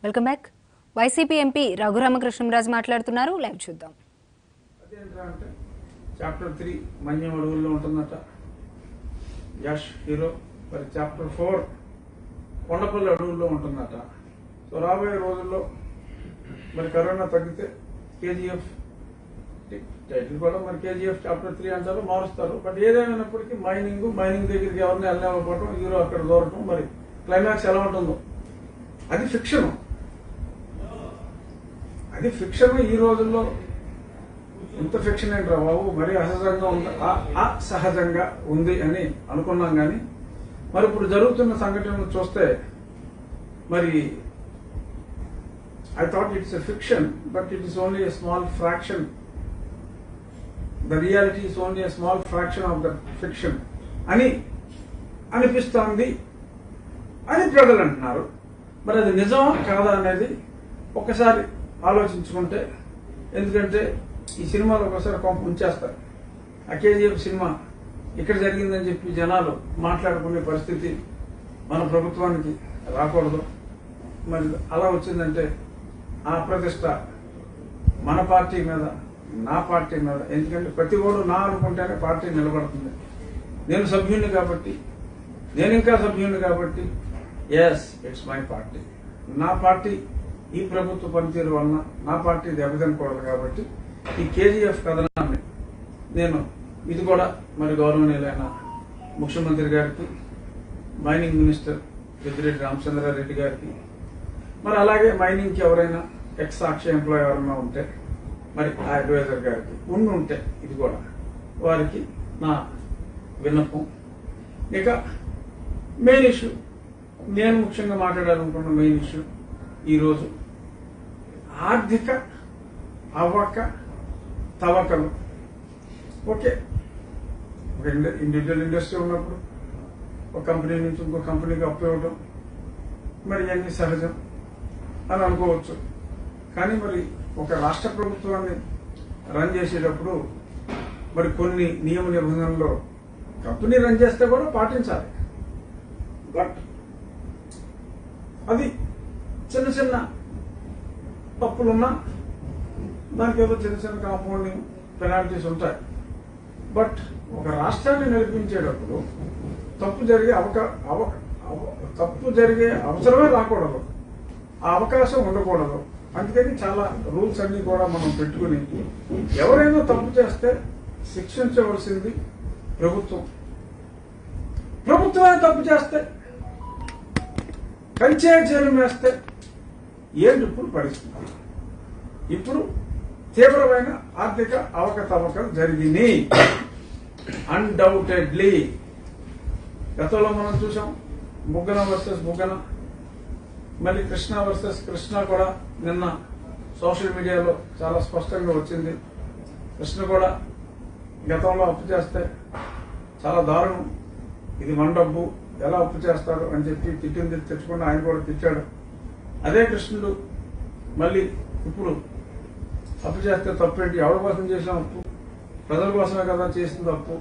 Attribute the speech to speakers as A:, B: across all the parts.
A: Welcome back YCP MP Raghu Rama Krishna Raju మాట్లాడుతున్నారు live చూద్దాం
B: అదేంట్రా అంటే చాప్టర్ త్రీ మన్యం అడవుల్లో ఉంటుందట యష్ హీరో మరి చాప్టర్ ఫోర్ కొండపల్లి అడవుల్లో ఉంటుందట సో రాబోయే రోజుల్లో మరి కరోనా తగ్గితే కేజీఎఫ్ టైటిల్ కూడా మరి కేజీఎఫ్ చాప్టర్ త్రీ అంటారు మారుస్తారు బట్ ఏదేమైనప్పటికీ మైనింగ్ మైనింగ్ దగ్గరికి ఎవరిని వెళ్ళలేకపోవడం హీరో అక్కడ దూరటం మరి క్లైమాక్స్ ఎలా ఉంటుందో అది ఫిక్షన్ అది ఫిక్షన్ ఈ రోజుల్లో ఇంత ఫిక్షన్ ఏంట్రా బాబు మరీ అసహజంగా ఉంది ఆ- అసహజంగా ఉంది అని అనుకున్నాం కానీ మరి ఇప్పుడు జరుగుతున్న సంఘటనలు చూస్తే మరి I thought it's a fiction but it is only a small fraction the reality is only a small fraction of the fiction అని అనిపిస్తోంది అని ప్రజలు అంటున్నారు మరి అది నిజమా కాదా అనేది ఒకసారి ఆలోచించుకుంటే ఎందుకంటే ఈ సినిమాలో ఒకసారి కొంప ఉంచేస్తారు ఆ కేజీఎఫ్ సినిమా ఇక్కడ జరిగిందని చెప్పి జనాలు మాట్లాడుకునే పరిస్థితి మన ప్రభుత్వానికి రాకూడదు మరి అలా వచ్చిందంటే ఆ ప్రతిష్ట మన పార్టీ మీద నా పార్టీ మీద ఎందుకంటే ప్రతి ఓడు నా అనుకుంటేనే పార్టీ నిలబడుతుంది నేను సభ్యుడిని కాబట్టి నేను ఇంకా సభ్యుడిని కాబట్టి ఎస్ ఇట్స్ మై పార్టీ నా పార్టీ ఈ ప్రభుత్వ పనితీరు వలన నా పార్టీ దెబ్బతినకూడదు కాబట్టి ఈ కేజీఎఫ్ కథనాన్ని నేను ఇది కూడా మరి గౌరవనీయులైన ముఖ్యమంత్రి గారికి మైనింగ్ మినిస్టర్ పెద్దిరెడ్డి రామచంద్రారెడ్డి గారికి మరి అలాగే మైనింగ్కి ఎవరైనా ఎక్స్ సాక్షి ఎంప్లాయ్ ఎవరైనా ఉంటే మరి ఆ అడ్వైజర్ గారికి ఉండి ఉంటే ఇది కూడా వారికి నా విన్నపం ఇక మెయిన్ ఇష్యూ నేను ముఖ్యంగా మాట్లాడాలనుకున్న మెయిన్ ఇష్యూ ఈరోజు ఆర్థిక అవ్వక తవ్వకలు ఓకే ఒక ఇండ- ఇండివిజువల్ ఇండస్ట్రీ ఉన్నప్పుడు ఒక కంపెనీ నుంచి ఇంకో కంపెనీకి అప్పు ఇవ్వడం మరి ఇవన్నీ సహజం అని అనుకోవచ్చు కానీ మరి ఒక రాష్ట్ర ప్రభుత్వాన్ని రన్ చేసేటప్పుడు మరి కొన్ని నియమ నిబంధనలు కంపెనీ రన్ చేస్తే కూడా పాటించాలి బట్ అది చిన్న చిన్న తప్పులున్నా దానికి ఏదో చిన్న చిన్న కాంపౌండింగ్ పెనాల్టీస్ ఉంటాయి బట్ ఒక రాష్ట్రాన్ని నడిపించేటప్పుడు తప్పు జరిగే అవకా అవ అవ- తప్పు జరిగే అవసరమే రాకూడదు ఆ అవకాశం ఉండకూడదు అందుకని చాలా రూల్స్ అన్ని కూడా మనం పెట్టుకుని ఎవరైనా తప్పు చేస్తే శిక్షించవలసింది ప్రభుత్వం ప్రభుత్వమే తప్పు చేస్తే కంచే జైలు వేస్తే ఏంటి ఇప్పుడు పరిస్థితి ఇప్పుడు తీవ్రమైన ఆర్థిక అవకతవకలు జరిగినాయి అన్డౌటెడ్లీ గతంలో మనం చూసాం బుగ్గన వర్సెస్ బుగ్గన మళ్ళీ కృష్ణ వర్సెస్ కృష్ణ కూడా నిన్న సోషల్ మీడియాలో చాలా స్పష్టంగా వచ్చింది కృష్ణ కూడా గతంలో అప్పు చేస్తే చాలా దారుణం ఇది మన డబ్బు ఎలా అప్పు చేస్తారు అని చెప్పి తిట్టింది తెచ్చుకుని ఆయన కూడా తిట్టాడు అదే కృష్ణుడు మళ్ళీ ఇప్పుడు అప్పు చేస్తే తప్పేంటి ఎవరి కోసం చేసిన అప్పు ప్రజల కోసమే కదా చేసింది అప్పు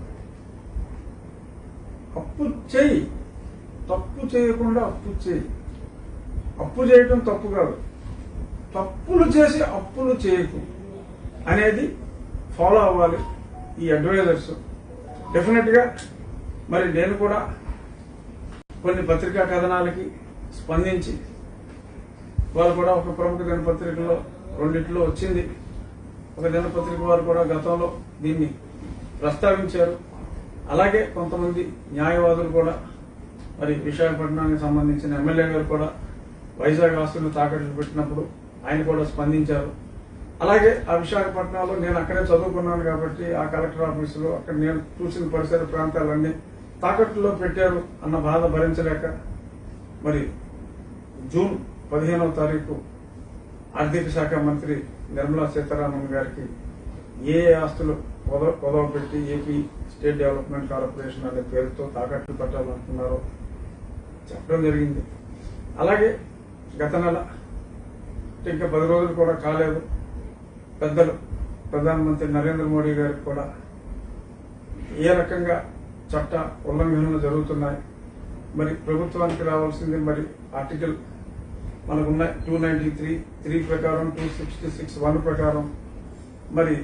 B: అప్పు చేయి తప్పు చేయకుండా అప్పు చేయి అప్పు చేయటం తప్పు కాదు తప్పులు చేసి అప్పులు చేయకు అనేది ఫాలో అవ్వాలి ఈ అడ్వైజర్స్ డెఫినెట్ గా మరి నేను కూడా కొన్ని పత్రికా కథనాలకి స్పందించి వాళ్ళు కూడా ఒక ప్రముఖ దినపత్రికలో రెండిట్లో వచ్చింది ఒక దినపత్రిక వారు కూడా గతంలో దీన్ని ప్రస్తావించారు అలాగే కొంతమంది న్యాయవాదులు కూడా మరి విశాఖపట్నానికి సంబంధించిన ఎమ్మెల్యే గారు కూడా వైజాగ్ ఆస్తులను తాకట్లు పెట్టినప్పుడు ఆయన కూడా స్పందించారు అలాగే ఆ విశాఖపట్నంలో నేను అక్కడే చదువుకున్నాను కాబట్టి ఆ కలెక్టర్ ఆఫీసులో అక్కడ నేను చూసిన పరిసర ప్రాంతాలన్నీ తాకట్టులో పెట్టారు అన్న బాధ భరించలేక మరి జూన్ పదిహేనవ తారీఖు ఆర్థిక శాఖ మంత్రి నిర్మలా సీతారామన్ గారికి ఏ ఏ ఆస్తులు కుదవ కుదవ పెట్టి ఏపీ స్టేట్ డెవలప్మెంట్ కార్పొరేషన్ అనే పేరుతో తాకట్లు పెట్టాలనుకున్నారో చెప్పడం జరిగింది అలాగే గత నెల అంటే ఇంకా పది రోజులు కూడా కాలేదు పెద్దలు ప్రధానమంత్రి నరేంద్ర మోడీ గారికి కూడా ఏ రకంగా చట్ట ఉల్లంఘనలు జరుగుతున్నాయి మరి ప్రభుత్వానికి రావాల్సింది మరి ఆర్టికల్ మనకున్న టూ నైంటీ త్రీ త్రీ ప్రకారం టూ సిక్స్టీ సిక్స్ వన్ ప్రకారం మరి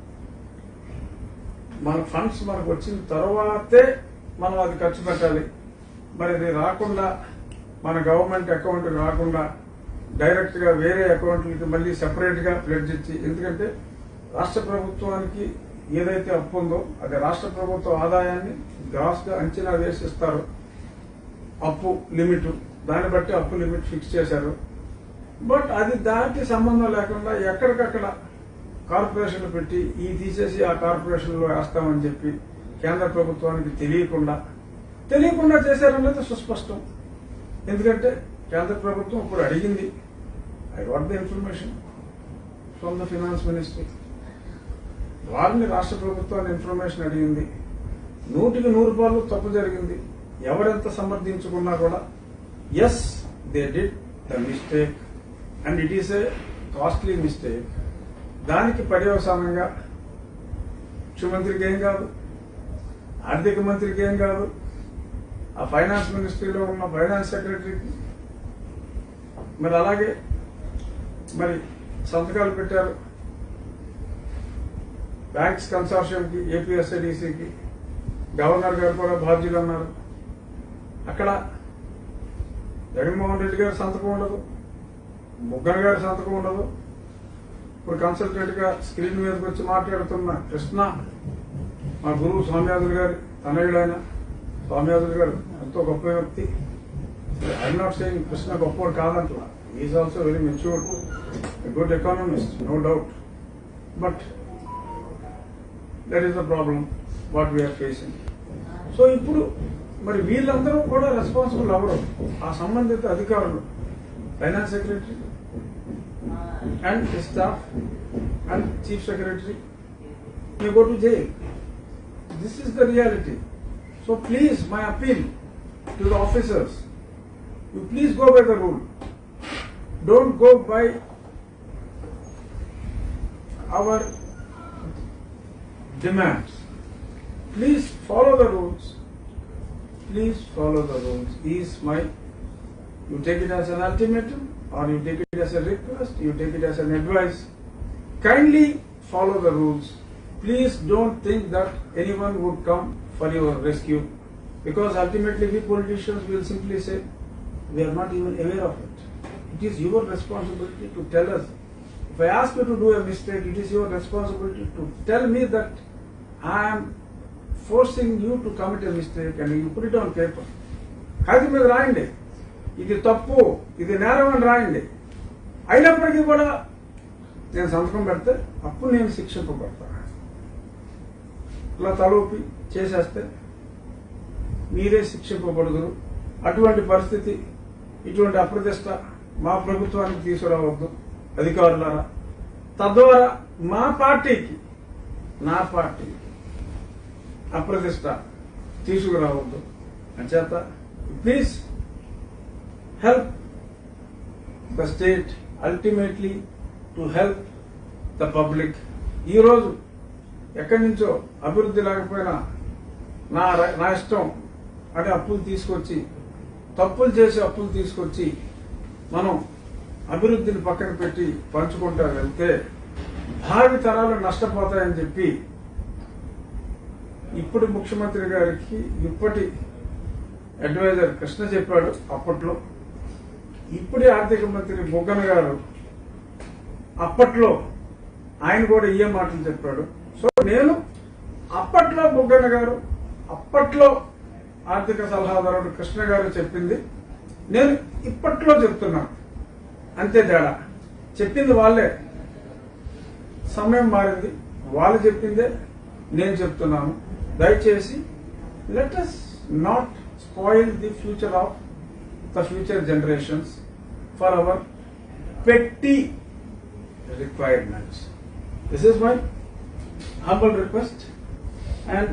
B: మన ఫండ్స్ మనకు వచ్చిన తర్వాతే మనం అది ఖర్చు పెట్టాలి మరి అది రాకుండా మన గవర్నమెంట్ అకౌంట్ రాకుండా డైరెక్ట్ గా వేరే అకౌంట్లకి మళ్ళీ సెపరేట్ గా ప్లెడ్జ్ ఇచ్చి ఎందుకంటే రాష్ట్ర ప్రభుత్వానికి ఏదైతే అప్పు ఉందో అది రాష్ట్ర ప్రభుత్వ ఆదాయాన్ని గ్రాస్ గా అంచనా వేసిస్తారు అప్పు లిమిట్ దాన్ని బట్టి అప్పు లిమిట్ ఫిక్స్ చేశారు బట్ అది దానికి సంబంధం లేకుండా ఎక్కడికక్కడ కార్పొరేషన్లు పెట్టి ఈ తీసేసి ఆ కార్పొరేషన్లో వేస్తామని చెప్పి కేంద్ర ప్రభుత్వానికి తెలియకుండా తెలియకుండా చేశారన్నది సుస్పష్టం ఎందుకంటే కేంద్ర ప్రభుత్వం ఇప్పుడు అడిగింది I what the information from the finance ministry వారిని రాష్ట్ర ప్రభుత్వాన్ని ఇన్ఫర్మేషన్ అడిగింది నూటికి నూరు పాలు తప్పు జరిగింది ఎవరెంత సమర్థించుకున్నా కూడా yes they did the mistake and it is a costly mistake దానికి పర్యవసానంగా ముఖ్యమంత్రికి ఏం కాదు ఆర్థిక మంత్రికి ఏం కాదు ఆ ఫైనాన్స్ మినిస్ట్రీలో ఉన్న ఫైనాన్స్ సెక్రటరీకి మరి అలాగే మరి సంతకాలు పెట్టారు బ్యాంక్స్ కన్సార్షియంకి ఏపీఎస్ఐడిసికి గవర్నర్ గారు కూడా బాధ్యులు అన్నారు అక్కడ జగన్మోహన్ రెడ్డి గారి సంతకం ఉండదు ముగ్గన్ గారి సంతకం ఉండదు ఇప్పుడు కన్సల్టెంట్ గా స్క్రీన్ మీదకి వచ్చి మాట్లాడుతున్న కృష్ణ మా గురువు స్వామియాజులు గారి తనయుడైన స్వామియాజులు గారు ఎంతో గొప్ప వ్యక్తి ఐఎమ్ నాట్ సేయింగ్ కృష్ణ గొప్పవాడు కాదంటున్నా is also very matured good economist no doubt but that is the problem what we are facing so ఇప్పుడు మరి వీళ్ళందరూ కూడా రెస్పాన్సిబుల్ అవ్వరు ఆ సంబంధిత అధికారులు finance secretary and staff and chief secretary may go to jail. This is the reality. So please, my appeal to the officers, you please go by the rule. Don't go by our demands. Please follow the rules. Please follow the rules. Is my you take it as an ultimatum or you take it as a request, you take it as an advice. Kindly follow the rules. Please don't think that anyone would come for your rescue because ultimately we politicians will simply say we are not even aware of it. It is your responsibility to tell us. If I ask you to do a mistake, it is your responsibility to tell me that I am forcing you to commit a mistake and you put it on paper. కాగితం మీద రాయండి ఇది తప్పు ఇది నేరం అని రాయండి అయినప్పటికీ కూడా నేను సంతకం పెడితే అప్పుడు నేను శిక్షింపబడతాను ఇలా తలూపి చేసేస్తే మీరే శిక్షింపబడుదురు అటువంటి పరిస్థితి ఇటువంటి అప్రతిష్ట మా ప్రభుత్వానికి తీసుకురావద్దు అధికారులారా తద్వారా మా పార్టీకి నా పార్టీకి అప్రతిష్ట తీసుకురావద్దు అంచేత please help the state ultimately to help the public ఈరోజు ఎక్కడి నుంచో అభివృద్ధి లేకపోయినా నా ర- నా ఇష్టం అంటే అప్పులు తీసుకొచ్చి తప్పులు చేసి అప్పులు తీసుకొచ్చి మనం అభివృద్ధిని పక్కన పెట్టి పంచుకుంటా వెళ్తే భావి తరాలు నష్టపోతాయని చెప్పి ఇప్పుడు ముఖ్యమంత్రి గారికి ఇప్పటి అడ్వైజర్ కృష్ణ చెప్పాడు అప్పట్లో ఇప్పుడే ఆర్థిక మంత్రి బుగ్గన గారు అప్పట్లో ఆయన కూడా ఇయే మాటలు చెప్పాడు సో నేను అప్పట్లో బుగ్గన గారు అప్పట్లో ఆర్థిక సలహాదారుడు కృష్ణ గారు చెప్పింది నేను ఇప్పట్లో చెప్తున్నాను అంతే తేడా చెప్పింది వాళ్ళే సమయం మారింది వాళ్ళు చెప్పిందే నేను చెప్తున్నాను దయచేసి let us not spoil the future of the future generations for our పెట్టి requirements. This is my humble request. And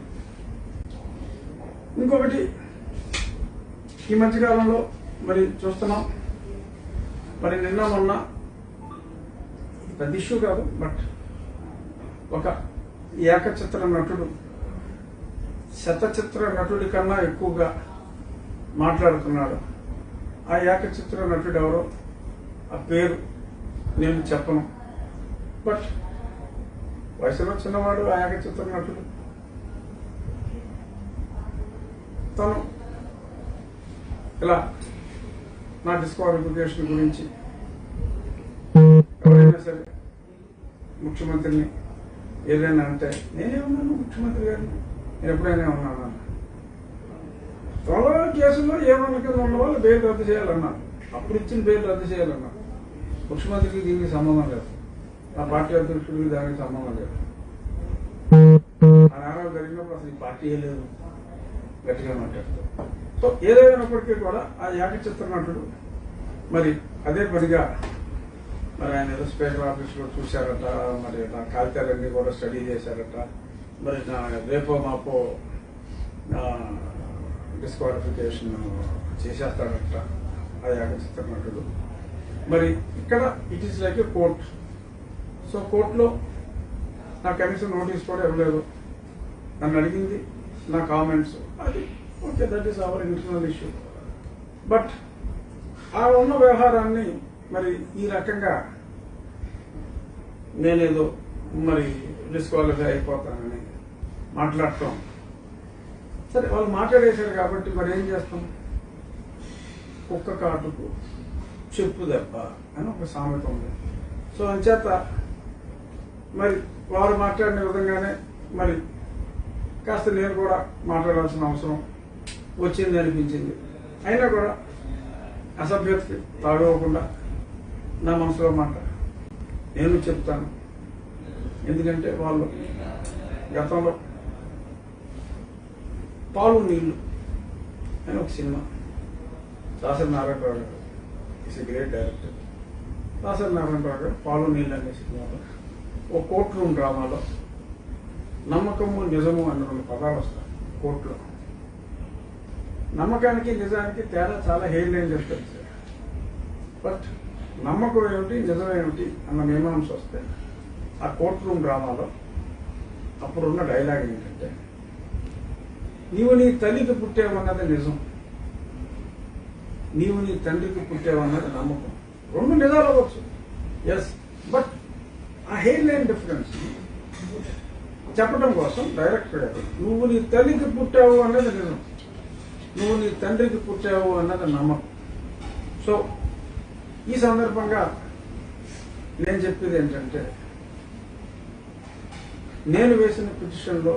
B: ఇంకొకటి ఈ మధ్యకాలంలో మరి చూస్తున్నాం మరి నిన్న మొన్న పెద్ద ఇష్యూ కాదు బట్ ఒక ఏకచిత్ర నటుడు శతచిత్ర నటుడి కన్నా ఎక్కువగా మాట్లాడుతున్నాడు ఆ ఏకచిత్ర నటుడు ఎవరో ఆ పేరు నేను చెప్పను బట్ వయసులో చిన్నవాడు ఆ ఏకచిత్ర నటుడు తను ఇలా నా డిస్క్వాలిఫికేషన్ గురించి ఎవరైనా సరే ముఖ్యమంత్రిని ఏదైనా అంటే నేనే ఉన్నాను ముఖ్యమంత్రి గారిని నేను ఎప్పుడైనా ఉన్నాను అన్న. త్వరలో కేసుల్లో ఏమన్నా కింద ఉన్న వాళ్ళు బెయిల్ రద్దు చేయాలన్నారు అప్పుడు ఇచ్చిన బెయిల్ రద్దు చేయాలన్నారు ముఖ్యమంత్రికి దీనికి సంబంధం లేదు నా పార్టీ అధ్యక్షుడికి దానికి సంబంధం లేదు ఆ నేరాలు జరిగినప్పుడు అసలు ఈ పార్టీ లేదు గట్టిగా మాట్లాడుతూ సో ఏదైనప్పటికీ కూడా ఆ ఏకచిత్ర నటుడు మరి అదే పనిగా మరి ఆయన ఏదో స్పీకర్ ఆఫీస్లో చూశారట మరి నా కాగితాలన్నీ కూడా స్టడీ చేశారట మరి నా రేపో మాపో నా డిస్క్వాలిఫికేషన్ చేసేస్తాడట ఆ ఏకచిత్ర నటుడు మరి ఇక్కడ it is like a court so కోర్టులో నా కనీసం నోటీస్ కూడా ఇవ్వలేదు నన్ను అడిగింది నా కామెంట్స్ అది okay that is our internal issue but ఆ ఉన్న వ్యవహారాన్ని మరి ఈ రకంగా నేనేదో మరి డిస్క్వాలిఫై అయిపోతానని మాట్లాడటం సరే వాళ్ళు మాట్లాడేశారు కాబట్టి మరి ఏం చేస్తాం కుక్క కాటుకు చెప్పు దెబ్బ అని ఒక సామెత ఉంది సో అంచేత మరి వారు మాట్లాడిన విధంగానే మరి కాస్త నేను కూడా మాట్లాడాల్సిన అవసరం వచ్చింది అనిపించింది అయినా కూడా అసభ్యతకి తాగకుండా నా మనసులో మాట నేను చెప్తాను ఎందుకంటే వాళ్ళు గతంలో పాలు నీళ్లు అని ఒక సినిమా దాసరి నారాయణరావు గారు is great director Dasari Narayana Rao గారు పాలు నీళ్ళు అనే సినిమాలో ఒక కోర్ట్ రూమ్ డ్రామాలో నమ్మకము నిజము అన్న రెండు పదాలు వస్తాయి కోర్టులో నమ్మకానికి నిజానికి తేడా చాలా హెయిర్ లైన్ చెప్తారు సార్ బట్ నమ్మకం ఏమిటి నిజం ఏమిటి అన్న మీమాంస వస్తే ఆ కోర్ట్ రూమ్ డ్రామాలో అప్పుడున్న డైలాగ్ ఏంటంటే నీవు నీ తల్లికి పుట్టావన్నది నిజం నీవు నీ తండ్రికి పుట్టావన్నది నమ్మకం రెండు నిజాలు అవ్వచ్చు ఎస్ బట్ ఆ హెయిర్ లైన్ డిఫరెన్స్ చెప్పడం కోసం డైరెక్టర్ గారు నువ్వు నీ తల్లికి పుట్టావు అన్నది నిజం నువ్వు నీ తండ్రికి పుట్టావు అన్నది నమ్మకం సో ఈ సందర్భంగా నేను చెప్పేది ఏంటంటే నేను వేసిన పిటిషన్లో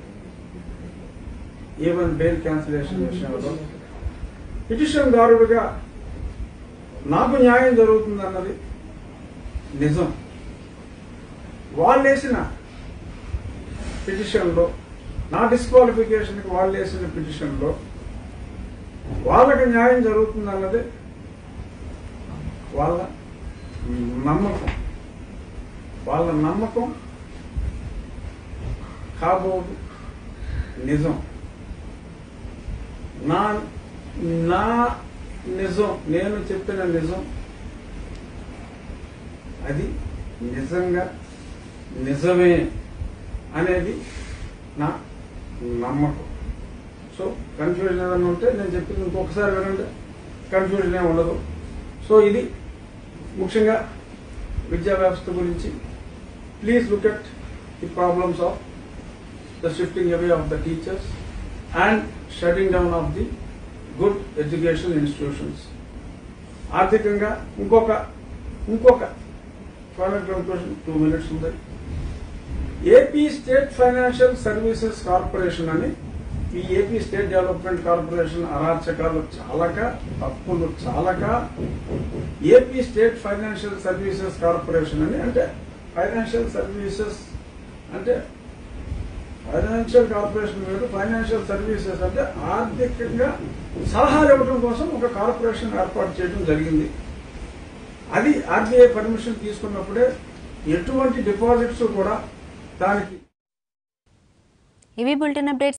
B: ఈవెన్ బెయిల్ క్యాన్సిలేషన్ విషయంలో పిటిషన్ దారుడుగా నాకు న్యాయం జరుగుతుందన్నది నిజం వాళ్ళు వేసిన పిటిషన్లో నా డిస్క్వాలిఫికేషన్కి వాళ్ళు వేసిన పిటిషన్లో వాళ్ళకి న్యాయం జరుగుతుందన్నది వాళ్ళ నమ్మకం వాళ్ళ నమ్మకం కాబోదు నిజం నా నా నిజం నేను చెప్పిన నిజం అది నిజంగా నిజమే అనేది నా నమ్మకం సో కన్ఫ్యూజన్ ఏదైనా ఉంటే నేను చెప్పింది ఇంకొకసారి వినండి కన్ఫ్యూజన్ ఏమి ఉండదు సో ఇది ముఖ్యంగా విద్యా వ్యవస్థ గురించి please look at the problems of the shifting away of the teachers and shutting down of the good education institutions ఆర్థికంగా ఇంకొక ఇంకొక ఫైనల్ కన్క్లూషన్ టూ మినిట్స్ ఉంది AP state financial services corporation అని ఈ ఏపీ స్టేట్ డెవలప్మెంట్ కార్పొరేషన్ అరాచకాలు చాలక తప్పులు చాలక AP state financial services corporation అని అంటే ఫైనాన్షియల్ సర్వీసెస్ అంటే ఫైనాన్షియల్ కార్పొరేషన్ వేరు ఫైనాన్షియల్ సర్వీసెస్ అంటే ఆర్థికంగా సలహాలు ఇవ్వడం కోసం ఒక కార్పొరేషన్ ఏర్పాటు చేయడం జరిగింది అది ఆర్బీఐ పర్మిషన్ తీసుకున్నప్పుడే ఎటువంటి డిపాజిట్స్ కూడా దానికి
A: ఇవి బులెటిన్ అప్డేట్స్